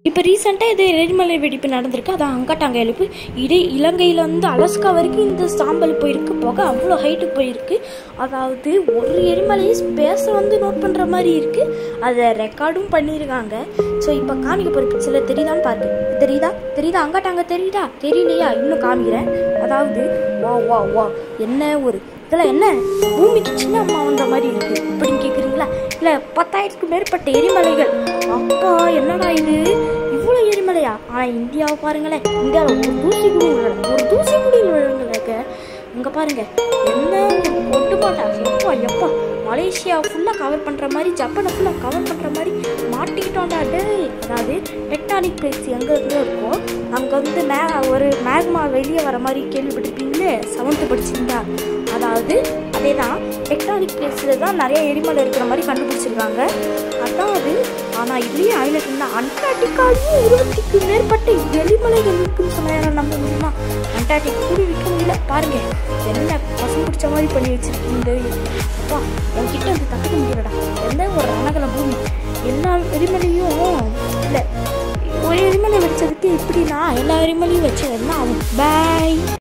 இப்போ ரீசெண்டாக இது எரிமலை வெடிப்பு நடந்திருக்கு அதான் அங்காட்டாங்க எழுப்பு இதே இலங்கையில் வந்து அலஸ்கா வரைக்கும் இந்த சாம்பல் போயிருக்கு புகை அவ்வளோ ஹைட்டுக்கு போயிருக்கு அதாவது ஒரு எரிமலையை ஸ்பேஸை வந்து நோட் பண்ணுற மாதிரி இருக்குது அதை ரெக்கார்டும் பண்ணியிருக்காங்க ஸோ இப்போ காமிக்க போகிற பிக்சரில் தெரியுதான்னு பாரு தெரியுதா தெரியுதா அங்காட்டாங்க தெரியுதா தெரியலையா இன்னும் காமிக்கிறேன் அதாவது வா வா வா என்ன ஒரு இதெல்லாம் என்ன பூமிக்கு சின்ன அம்மா வந்த மாதிரி இருக்கு அப்படின்னு கேட்குறீங்களா இல்லை பத்தாயிரத்துக்கும் மேற்பட்ட எரிமலைகள் அப்பா என்னடா இது இவ்வளோ எரிமலையா ஆனால் இந்தியாவை பாருங்களேன் இந்தியாவில் ஒரு தூசி கூட விழல ஒரு தூசி கூட விழுங்கலங்க இங்கே பாருங்க என்ன ஒட்டு போட்டா எப்பா எப்பா மலேசியா ஃபுல்லாக கவர் பண்ணுற மாதிரி ஜப்பானை ஃபுல்லாக கவர் பண்ணுற மாதிரி மாட்டிக்கிட்டோம்டா டேய் அதாவது டெக்டானிக் பிளேஸ் எங்கே இருந்தோ இருக்கோ அங்கே வந்து மே ஒரு மேக்மா வெளியே வர மாதிரி கேள்விப்பட்டிருப்பீங்களே செவன்த்து படிச்சிருந்தா அதாவது அதே தான் டெக்டானிக் பிளேஸில் தான் நிறைய எரிமலை இருக்கிற மாதிரி கண்டுபிடிச்சிருக்காங்க அதான் அது ஆனால் இதுலேயே ஹைலைட் என்ன அண்டார்டிகாலையும் இருபத்திக்கு மேற்பட்ட எரிமலைகள் இருக்குன்னு சொன்னா நம்ப முடியுமா அண்டார்டிக் கூட விற்க முடியல பாருங்க என்ன பசங்க பிடிச்ச மாதிரி பண்ணி வச்சிருக்கீங்க அப்பா உன்கிட்ட வந்து தப்பிக்க முடியலடா என்ன ஒரு ரணகல பூமி எல்லா எரிமலையும் இல்லை ஒரு எரிமலை வச்சதுக்கு இப்படின்னா எல்லா எரிமலையும் வச்சு என்ன ஆகும் பாய்